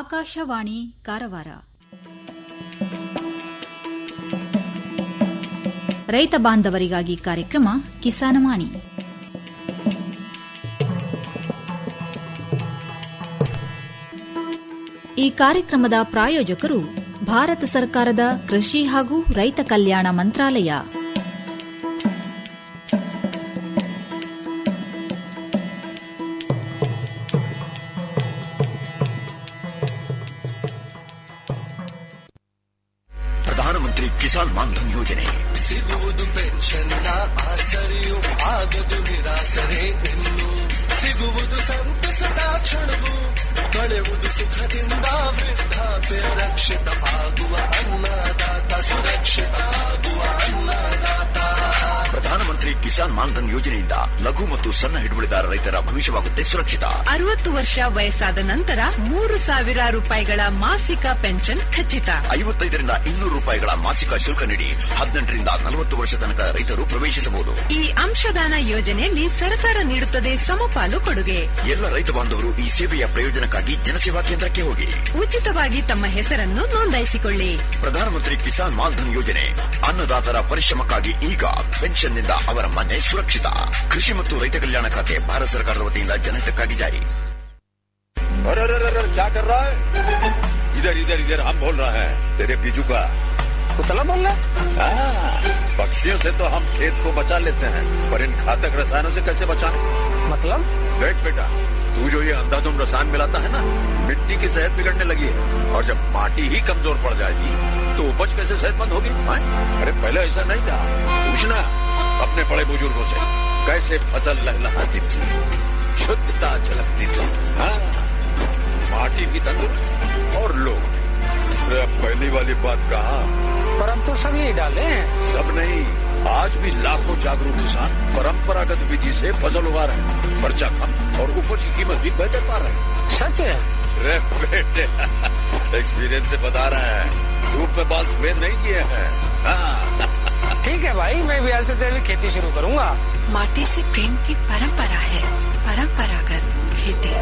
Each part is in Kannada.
ಆಕಾಶವಾಣಿ ಕಾರವಾರ ರೈತ ಬಾಂಧವರಿಗಾಗಿ ಕಾರ್ಯಕ್ರಮ ಕಿಸಾನವಾಣಿ ಈ ಕಾರ್ಯಕ್ರಮದ ಪ್ರಾಯೋಜಕರು ಭಾರತ ಸರ್ಕಾರದ ಕೃಷಿ ಹಾಗೂ ರೈತ ಕಲ್ಯಾಣ ಮಂತ್ರಾಲಯ ಪ್ರಧಾನಮಂತ್ರಿ ಕಿಸಾನ್ ಮಾನ್ಧನ್ ಯೋಜನೆ ಸಿಗುವುದು ಪೆನ್ಷನ್ನ ಆಸರೆಯು ಆಗದು ನಿರಾಸರೆ ಇನ್ನು ಸಿಗುವುದು ಸಂತಸದ ಕ್ಷಣವು ಕಳೆಯುವುದು ಸುಖದಿಂದ ವೃದ್ಧಾಪ್ಯ ರಕ್ಷಿತ ಆಗುವ ಅನ್ನದಾತ ಸುರಕ್ಷಿತ ಆಗುವ ಅನ್ನದಾತ ಪ್ರಧಾನಮಂತ್ರಿ ಕಿಸಾನ್ ಮಾನ್ಧನ್ ಯೋಜನೆಯಿಂದ ಲಘು ಮತ್ತು ಸಣ್ಣ ಹಿಡುವಳಿದಾರ ರೈತರ ಭವಿಷ್ಯವಾಗುತ್ತೆ ಸುರಕ್ಷಿತ ಅರವತ್ತು ವರ್ಷ ವಯಸ್ಸಾದ ನಂತರ ಮೂರು ಸಾವಿರ ರೂಪಾಯಿಗಳ ಮಾಸಿಕ ಪೆನ್ಷನ್ ಖಚಿತ ಐವತ್ತೈದರಿಂದ ಇನ್ನೂರು ರೂಪಾಯಿಗಳ ಮಾಸಿಕ ಶುಲ್ಕ ನೀಡಿ ಹದಿನೆಂಟರಿಂದ ನಲವತ್ತು ವರ್ಷ ತನಕ ರೈತರು ಪ್ರವೇಶಿಸಬಹುದು ಈ ಅಂಶದಾನ ಯೋಜನೆಯಲ್ಲಿ ಸರ್ಕಾರ ನೀಡುತ್ತದೆ ಸಮಪಾಲು ಕೊಡುಗೆ ಎಲ್ಲ ರೈತ ಬಾಂಧವರು ಈ ಸೇವೆಯ ಪ್ರಯೋಜನಕ್ಕಾಗಿ ಜನಸೇವಾ ಕೇಂದ್ರಕ್ಕೆ ಹೋಗಿ ಉಚಿತವಾಗಿ ತಮ್ಮ ಹೆಸರನ್ನು ನೋಂದಾಯಿಸಿಕೊಳ್ಳಿ ಪ್ರಧಾನಮಂತ್ರಿ ಕಿಸಾನ್ ಮಾನ್ಧನ್ ಯೋಜನೆ ಅನ್ನದಾತರ ಪರಿಶ್ರಮಕ್ಕಾಗಿ ಈಗ ಪೆನ್ಷನ್ನಿಂದ ಅವರ ಮನೆ ಸುರಕ್ಷಿತ ಕೃಷಿ ಮತ್ತು ರೈತ ಕಲ್ಯಾಣ ಖಾತೆ ಭಾರತ ಸರ್ಕಾರದ ವತಿಯಿಂದ ಜನಹಿತಕ್ಕಾಗಿ ಜಾರಿ अरे अरे अरे क्या कर रहा है इधर इधर इधर हम बोल रहे हैं तेरे बीजू का कुतला बोल रहा हाँ, पक्षियों से तो हम खेत को बचा लेते हैं पर इन घातक रसायनों से कैसे बचाएं मतलब देख बेटा तू जो ये अंधाधुंध रसायन मिलाता है ना मिट्टी की सेहत बिगड़ने लगी है और जब माटी ही कमजोर पड़ जाएगी तो उपज कैसे सेहतमंद होगी हाँ? अरे पहले ऐसा नहीं था पूछना अपने बड़े बुजुर्गों से कैसे फसल लहलहाती थी शुद्धता झलकती थी हाँ माटी भी तंदुरुस्त और लोग अरे अब पहली वाली बात कहा पर हम तो सब यही डाले हैं सब नहीं आज भी लाखों जागरूक किसान परंपरागत विधि से फसल उगा रहे हैं खर्चा कम और उपज की कीमत भी बेहतर पा रहे हैं सच है अरे बेटे एक्सपीरियंस से बता रहे हैं धूप में बाल सफेद नहीं किए हैं हाँ, ठीक है भाई मैं भी आज से तेरी खेती शुरू करूंगा माटी से प्रेम की परंपरा है परंपरागत खेती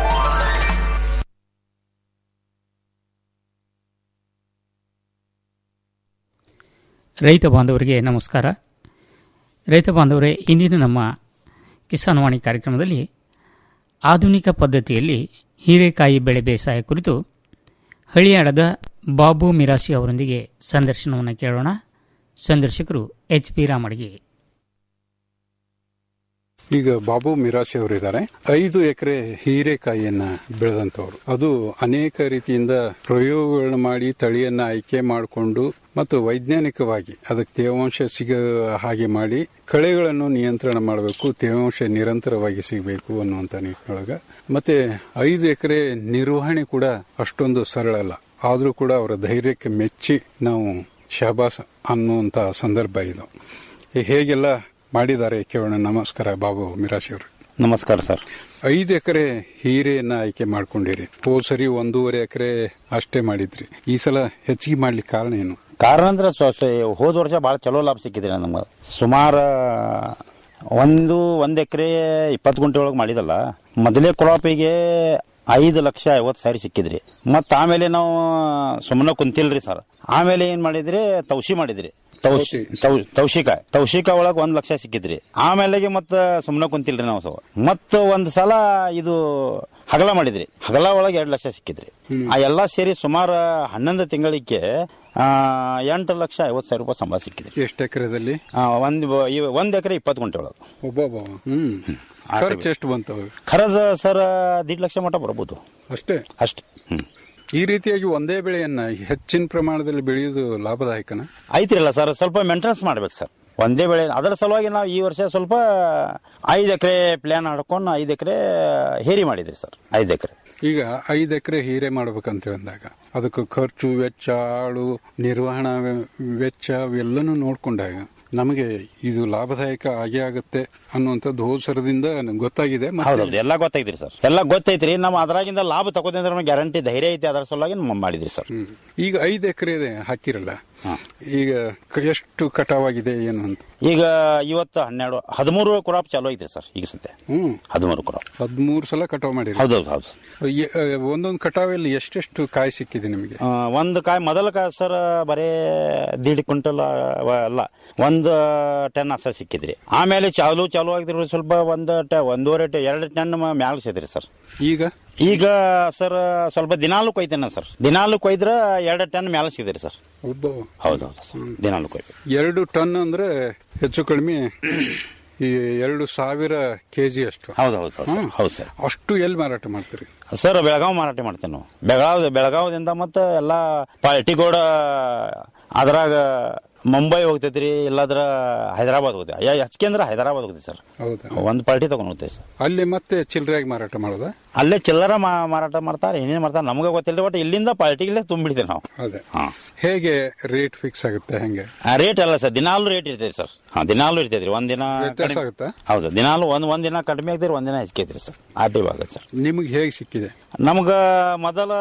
ರೈತ ಬಾಂಧವರಿಗೆ ನಮಸ್ಕಾರ ರೈತ ಬಾಂಧವರೇ ಇಂದಿನ ನಮ್ಮ ಕಿಸಾನ್ ವಾಣಿ ಕಾರ್ಯಕ್ರಮದಲ್ಲಿ ಆಧುನಿಕ ಪದ್ಧತಿಯಲ್ಲಿ ಹೀರೆಕಾಯಿ ಬೆಳೆ ಬೇಸಾಯ ಕುರಿತು ಹಳಿಯಾಡದ ಬಾಬು ಮಿರಾಸಿ ಅವರೊಂದಿಗೆ ಸಂದರ್ಶನವನ್ನು ಕೇಳೋಣ ಸಂದರ್ಶಕರು ಎಚ್ ಪಿ ರಾಮಡಿಗೆ ಈಗ ಬಾಬು ಮಿರಾಶಿ ಅವರಿದ್ದಾರೆ ಐದು ಎಕರೆ ಹೀರೆಕಾಯಿಯನ್ನ ಬೆಳೆದಂತವ್ರು ಅದು ಅನೇಕ ರೀತಿಯಿಂದ ಪ್ರಯೋಗಗಳನ್ನ ಮಾಡಿ ತಳಿಯನ್ನ ಆಯ್ಕೆ ಮಾಡಿಕೊಂಡು ಮತ್ತು ವೈಜ್ಞಾನಿಕವಾಗಿ ಅದಕ್ಕೆ ತೇವಾಂಶ ಸಿಗ ಹಾಗೆ ಮಾಡಿ ಕಳೆಗಳನ್ನು ನಿಯಂತ್ರಣ ಮಾಡಬೇಕು ತೇವಾಂಶ ನಿರಂತರವಾಗಿ ಸಿಗಬೇಕು ಅನ್ನುವಂತ ನಿಟ್ಟಿನೊಳಗ ಮತ್ತೆ ಐದು ಎಕರೆ ನಿರ್ವಹಣೆ ಕೂಡ ಅಷ್ಟೊಂದು ಸರಳ ಅಲ್ಲ ಆದ್ರೂ ಕೂಡ ಅವರ ಧೈರ್ಯಕ್ಕೆ ಮೆಚ್ಚಿ ನಾವು ಶಹಬಾಸ್ ಅನ್ನುವಂತ ಸಂದರ್ಭ ಇದು ಹೇಗೆಲ್ಲ ಮಾಡಿದ್ದಾರೆ ಕೇಳೋಣ ನಮಸ್ಕಾರ ಬಾಬು ಮಿರಾಶಿ ಅವರು ನಮಸ್ಕಾರ ಸರ್ ಐದು ಎಕರೆ ಹೀರೆಯನ್ನ ಆಯ್ಕೆ ಮಾಡ್ಕೊಂಡಿರಿ ಹೋದ್ ಸರಿ ಒಂದೂವರೆ ಎಕರೆ ಅಷ್ಟೇ ಮಾಡಿದ್ರಿ ಈ ಸಲ ಹೆಚ್ಚಿಗೆ ಮಾಡ್ಲಿಕ್ಕೆ ಕಾರಣ ಏನು ಕಾರಣ ಅಂದ್ರೆ ಸ್ವ- ಸ್ವ- ಹೋದ ವರ್ಷ ಭಾಳ ಚಲೋ ಲಾಭ ಸಿಕ್ಕಿದ್ರಿ ನಮ್ಗೆ ಸುಮಾರು ಒಂದು ಒಂದ್ ಎಕರೆ ಇಪ್ಪತ್ತು ಗುಂಟೆ ಒಳಗೆ ಮಾಡಿದಲ್ಲ ಮೊದಲೇ ಕ್ರಾಪಿಗೆ ಐದು ಲಕ್ಷ ಐವತ್ತು ಸಾವಿರ ಸಿಕ್ಕಿದ್ರಿ ಮತ್ತ ಆಮೇಲೆ ನಾವು ಸುಮ್ಮನೆ ಕುಂತಿಲ್ರಿ ಸರ್ ಆಮೇಲೆ ಏನ್ ಮಾಡಿದ್ರಿ ತೌಸಿ ಮಾಡಿದ್ರಿ ತೌಶಿ ತೌ- ತೌಶಿಕ ತೌಶಿಕ ಒಳಗ್ ಒಂದ್ ಲಕ್ಷ ಸಿಕ್ಕಿದ್ರಿ ಆಮೇಲೆಗೆ ಮತ್ತ ಸುಮ್ಮನೆ ಕುಂತಿಲ್ರಿ ನಾವು ಸವ ಮತ್ತ ಒಂದ್ ಸಲ ಇದು ಹಗಲ ಮಾಡಿದ್ರಿ ಹಗಲ ಒಳಗೆ ಎರಡ್ ಲಕ್ಷ ಸಿಕ್ಕಿದ್ರಿ ಆ ಎಲ್ಲಾ ಸೇರಿ ಸುಮಾರು ಹನ್ನೊಂದು ತಿಂಗಳಿಗೆ ಆ, ಎಂಟು ಲಕ್ಷ ಐವತ್ತು ಸಾವಿರ ರೂಪಾಯಿ ಸಂಬಳ ಸಿಕ್ಕಿದ್ರಿ ಎಷ್ಟು ಎಕರೆದಲ್ಲಿ ಆ, ಒಂದ್ ಇವ- ಒಂದ್ ಎಕರೆ ಇಪ್ಪತ್ತು ಗುಂಟೆ ಒಳಗೆ ಒಬ್ಬೊಬ್ಬ ಹ್ಮ್ ಖರ್ಚು ಎಷ್ಟು ಬಂತು ಅವಾಗ? ಖರಜ ಸರ್ ದೀಡ್ ಲಕ್ಷ ಮಟ್ಟ ಬರ್ಬೋದು ಅಷ್ಟೇ ಅಷ್ಟೇ ಹ್ಮ್ ಈ ರೀತಿಯಾಗಿ ಒಂದೇ ಬೆಳೆಯನ್ನ ಹೆಚ್ಚಿನ ಪ್ರಮಾಣದಲ್ಲಿ ಬೆಳೆಯುವುದು ಲಾಭದಾಯಕನ ಐತ್ರಿಲ್ಲ ಸರ್ ಸ್ವಲ್ಪ ಮೇಂಟೆನೆನ್ಸ್ ಮಾಡ್ಬೇಕು ಸರ್ ಒಂದೇ ಬೆಳೆ ಅದರ ಸಲುವಾಗಿ ನಾವು ಈ ವರ್ಷ ಸ್ವಲ್ಪ ಐದು ಎಕರೆ ಪ್ಲಾನ್ ಹಾಡ್ಕೊಂಡು ಐದು ಎಕರೆ ಹೇರಿ ಮಾಡಿದ್ರಿ ಸರ್ ಐದು ಎಕರೆ ಈಗ ಐದು ಎಕರೆ ಹೀರೆ ಮಾಡ್ಬೇಕಂತ ಅಂದಾಗ ಅದಕ್ಕೆ ಖರ್ಚು ವೆಚ್ಚ ಆಳು ನಿರ್ವಹಣಾ ವೆ- ವೆಚ್ಚ ಅವೆಲ್ಲನೂ ನೋಡ್ಕೊಂಡಾಗ ನಮಗೆ ಇದು ಲಾಭದಾಯಕ ಆಗೇ ಆಗುತ್ತೆ ಅನ್ನುವಂಥದ್ದು ಹೋದ ಸರದಿಂದ ನಂಗೆ ಗೊತ್ತಾಗಿದೆ ಮತ್ತೆ ಹೌದೌದು ಎಲ್ಲ ಗೊತ್ತೈತ್ರಿ ಸರ್ ಎಲ್ಲ ಗೊತ್ತೈತ್ರಿ ನಾವು ಅದ್ರಾಗಿಂದ ಲಾಭ ತಗೋದಂದ್ರೆ ಗ್ಯಾರಂಟಿ ಧೈರ್ಯ ಐತಿ ಅದರ ಸಲುವಾಗಿ ನಾವು ಮಾಡಿದ್ರಿ ಸರ್ ಹ್ಮ್. ಈಗ ಐದು ಎಕರೆ ಹಾಕಿರಲ್ಲ ಈಗ ಕ- ಎಷ್ಟು ಕಟಾವಾಗಿದೆ ಏನು ಅಂತ ಈಗ ಇವತ್ತು ಹನ್ನೆರಡು ಹದಿಮೂರು ಕ್ರಾಪ್ ಚಾಲೂ ಐತೆ ಸರ್ ಈಗ ಸದ್ಯ ಹ್ಮ್ ಹದಿಮೂರು ಕ್ರಾಪ್ ಹದಿಮೂರು ಸಲ ಕಟಾವ್ ಮಾಡಿರಿ ಹೌದೌದು ಹೌದು ಎ- ಅ, ಒಂದೊಂದು ಕಟಾವಲ್ಲಿ ಎಷ್ಟೆಷ್ಟು ಕಾಯಿ ಸಿಕ್ಕಿದೆ ನಿಮಗೆ ಆ, ಒಂದು ಕಾಯಿ ಮೊದಲ ಕಾಯಿ ಸರ್ ಬರೇ ದೀಡ್ ಕ್ವಿಂಟಲ್ ಅವ- ಅಲ್ಲ ಒಂದು ಟನ್ ಅಷ್ಟ ಸಿಕ್ಕಿದ್ರಿ ಆಮೇಲೆ ಚಾಲು ಚಾಲು ಆಗಿದ್ರಿ ಸ್ವಲ್ಪ ಒಂದು ಟ ಒಂದೂವರೆ ಟ- ಎರಡು ಟನ್ ಮ್ಯಾಲ ಸಿದ್ರಿ ಸರ್ ಈಗ ಈಗ ಸರ್ ಸ್ವಲ್ಪ ದಿನಾಲು ಕೊಯ್ತೇನೆ ಸರ್ ದಿನಾಲು ಕೊಯ್ದ್ರ ಎರಡು ಟನ್ ಮ್ಯಾಲ ಸಿದ್ರಿ ಸರ್ ಒಬ್ಬ ಹೌದೌದು ಸರ್ ದಿನಾಲು ಕೊಯ್ದು ಎರಡು ಟನ್ ಅಂದ್ರೆ ಹೆಚ್ಚು ಕಡಿಮೆ ಈ ಎರಡು ಸಾವಿರ ಕೆಜಿ ಅಷ್ಟು ಹೌದೌದು ಸರ್ ಹ್ಮ್. ಹೌದು ಸರ್ ಅಷ್ಟು ಎಲ್ಲಿ ಮಾರಾಟ ಮಾಡ್ತೀರಿ ಸರ್ ಬೆಳಗಾವ್ ಮಾರಾಟ ಮಾಡ್ತೇವೆ ನಾವು ಬೆಳಗಾವ್ ಬೆಳಗಾವದಿಂದ ಮತ್ತೆ ಎಲ್ಲ ಪಾರ್ಟಿಗೋಡ ಅದ್ರಾಗ ಮುಂಬೈ ಹೋಗ್ತೈತ್ರಿ ಇಲ್ಲಾದ್ರ ಹೈದರಾಬಾದ್ ಹೋಗ್ತೇವೆ ಹೆಚ್ಚಿಗೆ ಅಂದ್ರೆ ಹೈದರಾಬಾದ್ ಹೋಗ್ತೈತಿ ಸರ್ ಹೌದಾ ಒಂದು ಪಾರ್ಟಿ ತಗೊಂಡ್ ಹೋಗ್ತೇವೆ ಸರ್ ಅಲ್ಲಿ ಮತ್ತೆ ಚಿಲ್ಲರೆಯಾಗಿ ಮಾರಾಟ ಮಾಡೋದಾ ಅಲ್ಲೇ ಚಿಲ್ಲರ ಮಾ- ಮಾರಾಟ ಮಾಡ್ತಾರೆ ಏನೇನು ಮಾಡ್ತಾರೆ ನಮಗೆ ಗೊತ್ತಿಲ್ಲ ಬಟ್ ಇಲ್ಲಿಂದ ಪಾರ್ಟಿಗೆ ತುಂಬಿಡ್ತೇವೆ ನಾವು ಅದೇ ಹಾ ಹೇಗೆ ರೇಟ್ ಫಿಕ್ಸ್ ಆಗುತ್ತೆ ಹೆಂಗೆ ಆ ರೇಟ್ ಅಲ್ಲ ಸರ್ ದಿನಾಲು ರೇಟ್ ಇರ್ತೈತಿ ಸರ್ ಹಾ ದಿನಾಲು ಇರ್ತೈತ್ರಿ ಒಂದಿನ ವ್ಯತ್ಯಾಸ ಕಡಿಮೆ- ಆಗುತ್ತಾ? ಹೌದು ದಿನಾಲು ಒಂದ್ ಒಂದ್ ದಿನ ಕಡಿಮೆ ಆಗ್ತೀರಿ ಒಂದಿನ ಹೆಚ್ಚಿಗೆ ಐತ್ರಿ ಸರ್ ಆ ಟೈಪ್ ಆಗತ್ತೆ ಸರ್ ನಿಮಗೆ ಹೇಗೆ ಸಿಕ್ಕಿದೆ ನಮ್ಗ ಮೊದಲ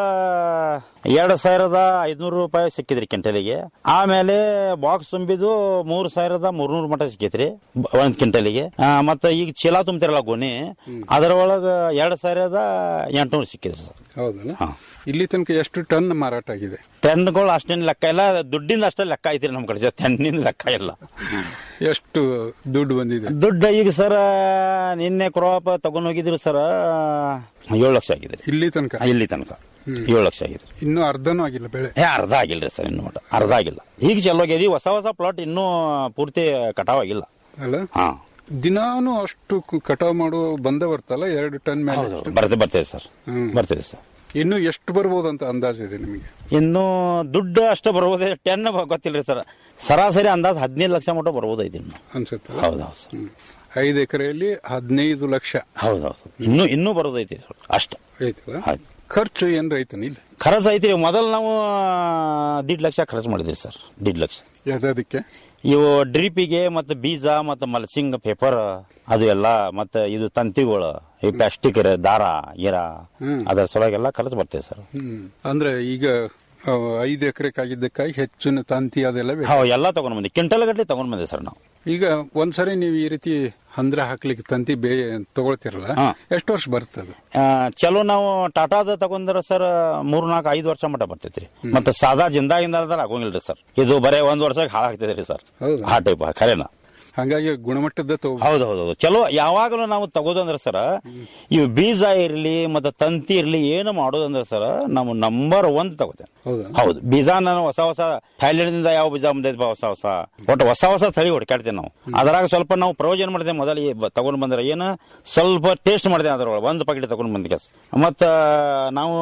ಎರಡು ಸಾವಿರದ ಐದ್ನೂರು ರೂಪಾಯಿ ಸಿಕ್ಕಿದ್ರಿ ಕ್ವಿಂಟಲಿಗೆ ಆಮೇಲೆ ಬಾಕ್ಸ್ ತುಂಬಿದ್ದು ಮೂರು ಸಾವಿರದ ಮೂರ್ನೂರು ಮಟ ಸಿಕ್ಕೈತ್ರಿ ಬ- ಒಂದ್ ಕ್ವಿಂಟಲಿಗೆ ಆ, ಮತ್ತೆ ಈಗ ಚೀಲ ತುಂಬ್ತಿರಲ್ಲ ಗೊನೆ ಅದರೊಳಗ ಎರಡ್ ಸಾವಿರದ ಎಂಟುನೂರು ಸಿಕ್ಕಿದ್ರಿ ಸರ್ ಹೌದಲ್ಲ ಹಾ. ಇಲ್ಲಿ ತನಕ ಎಷ್ಟು ಟನ್ ಮಾರಾಟ ಆಗಿದೆ ಟನ್ಗಳು ಅಷ್ಟೇನು ಲೆಕ್ಕ ಇಲ್ಲ ದುಡ್ಡಿಂದ ಅಷ್ಟೇ ಲೆಕ್ಕ ಐತ್ರಿ ನಮ್ ಕಡೆ ಟನ್ನಿಂದ ಲೆಕ್ಕ ಇಲ್ಲ ಎಷ್ಟು ದುಡ್ಡು ಬಂದಿದೆ ದುಡ್ಡು ಈಗ ಸರ್ ನಿನ್ನೆ ಕ್ರಾಪ್ ತಗೊಂಡ್ ಹೋಗಿದ್ರು ಸರ್ ಏಳು ಲಕ್ಷ ಆಗಿದ್ರಿ ಇಲ್ಲಿ ತನಕ ಇಲ್ಲಿ ತನಕ ಏಳು ಲಕ್ಷ ಆಗಿದ್ರಿ ಇನ್ನೂ ಅರ್ಧನೂ ಆಗಿಲ್ಲ ಬೆಳೆ ಏ ಅರ್ಧ ಆಗಿಲ್ರಿ ಸರ್ ಇನ್ನು ಒಟ್ಟು ಅರ್ಧ ಆಗಿಲ್ಲ ಈಗ ಚಲೋ ಆಗ್ಯದ ಈ ಹೊಸ ಹೊಸ ಪ್ಲಾಟ್ ಇನ್ನೂ ಪೂರ್ತಿ ಕಟಾವ್ ಆಗಿಲ್ಲ ಅಲ್ಲ ಹಾ ದಿನಾನು ಅಷ್ಟು ಕು- ಕಟಾವ್ ಮಾಡುವ ಬಂದೇ ಬರ್ತಲ್ಲ ಎರಡು ಟನ್ ಮೇಲೆ ಅಷ್ಟು. ಬರ್ತೆ ಬರ್ತದೆ ಸರ್ ಹ್ಮ್. ಬರ್ತದೆ ಸರ್ ಇನ್ನು ಎಷ್ಟು ಬರ್ಬೋದು ಅಂತ ಅಂದಾಜು ಇದೆ ನಿಮಗೆ ಇನ್ನು ದುಡ್ಡು ಅಷ್ಟು ಬರ್ಬೋದೇ ಟೆನ್ ಗೊತ್ತಿಲ್ರಿ ಸರ್ ಸರಾಸರಿ ಅಂದಾಜ್ ಹದಿನೈದು ಲಕ್ಷ ಮಟ್ಟ ಬರ್ಬೋದೈತಿ ಇನ್ನು ಅನ್ಸುತ್ತಲ್ಲ ಹೌದೌದು ಸರ್ ಹ್ಮ್. ಐದು ಎಕರೆಯಲ್ಲಿ ಹದಿನೈದು ಲಕ್ಷ ಹೌದೌದು ಇನ್ನೂ ಇನ್ನೂ ಬರೋದೈತಿ ಅಷ್ಟ ಐತಲ್ಲ ಆಯ್ತು ಖರ್ಚು ಏನ್ ರೈತನ ಇಲ್ಲ ಖರ್ಚು ಐತಿ ಮೊದಲು ನಾವು ದೀಡ್ ಲಕ್ಷ ಖರ್ಚು ಮಾಡಿದ್ರಿ ಸರ್ ದೀಡ್ ಲಕ್ಷ ಯಾವ್ದಕ್ಕೆ ಇವು ಡ್ರಿಪಿಗೆ ಮತ್ತೆ ಬೀಜ ಮತ್ತೆ ಮಲ್ಚಿಂಗ್ ಪೇಪರ್ ಅದು ಎಲ್ಲ ಮತ್ತೆ ಇದು ತಂತಿಗಳು ಈ ಪ್ಲಾಸ್ಟಿಕ್ ದಾರ ಗೀರ ಹ್ಮ್. ಅದರ ಸಲುವಾಗೆಲ್ಲ ಖರ್ಚು ಬರ್ತದೆ ಸರ್ ಹ್ಮ್ ಅಂದ್ರೆ ಈಗ ಆ, ಐದು ಎಕರೆಕಾಗಿದ್ದಕ್ಕಾಗಿ ಹೆಚ್ಚಿನ ತಂತಿ ಅದೆಲ್ಲ ಬೇಕು. ಹೌದು ಎಲ್ಲ ತಗೊಂಡ್ ಬಂದಿ ಕ್ವಿಂಟಲ್ ಗಟ್ಟಲೆ ತಗೊಂಡ್ ಬಂದೆ ಸರ್ ನಾವು ಈಗ ಒಂದ್ಸರಿ ನೀವು ಈ ರೀತಿ ಹಂದ್ರ ಹಾಕ್ಲಿಕ್ಕೆ ತಂತಿ ಬೇ ತಗೊಳ್ತಿರಲ್ಲ ಹಾ. ಎಷ್ಟು ವರ್ಷ ಬರ್ತದೆ ಆ, ಚಲೋ ನಾವು ಟಾಟಾದ ತಗೊಂಡ್ರ ಸರ್ ಮೂರ್ ನಾಲ್ಕು ಐದು ವರ್ಷ ಮಟ್ಟ ಬರ್ತೈತ್ರಿ ಮತ್ತೆ ಸಾದಾ ಜಿಂದಾಗಿಂದ ಆಗೋಂಗಿಲ್ರಿ ಸರ್ ಇದು ಬರೇ ಒಂದ್ ವರ್ಷಕ್ಕೆ ಹಾಳಾಗ್ತೈತ್ರಿ ಸರ್ ಹೌದಾ? ಆ ಟೈಪ್ ಖರೇನ ಹಂಗಾಗಿ ಗುಣಮಟ್ಟದ ತಗೋ ಹೌದು ಹೌದು ಹೌದು ಚಲೋ ಯಾವಾಗಲೂ ನಾವು ತಗೋದಂದ್ರೆ ಸರ್ ಇವು ಬೀಜ ಇರ್ಲಿ ಮತ್ತೆ ತಂತಿ ಇರ್ಲಿ ಏನು ಮಾಡೋದಂದ್ರೆ ಸರ್ ನಾವು ನಂಬರ್ ಒನ್ ತಗೋತೇನೆ ಹೌದಾ ಹೌದು ಬೀಜ ನಾನು ಹೊಸ ಹೊಸ ಥೈಲ್ಯಾಂಡ್ನಿಂದ ಯಾವ ಬೀಜ ಬಂದೈತೆ ಹೊಸ ಹೊಸ ಒಟ್ಟು ಹೊಸ ಹೊಸ ತಳಿ ಹುಡುಕಾಡ್ತೇವೆ ನಾವು ಅದ್ರಾಗ ಸ್ವಲ್ಪ ನಾವು ಪ್ರಯೋಜನ ಮಾಡ್ತೇವೆ ಮೊದಲು ಈ ಬ- ತಗೊಂಡ್ ಬಂದ್ರೆ ಏನು ಸ್ವಲ್ಪ ಟೇಸ್ಟ್ ಮಾಡ್ತೇವೆ ಅದ್ರೊಳಗೆ ಒಂದು ಪಾಕೆಟ್ ತಗೊಂಡ್ ಬಂದ ಮತ್ತ ನಾವು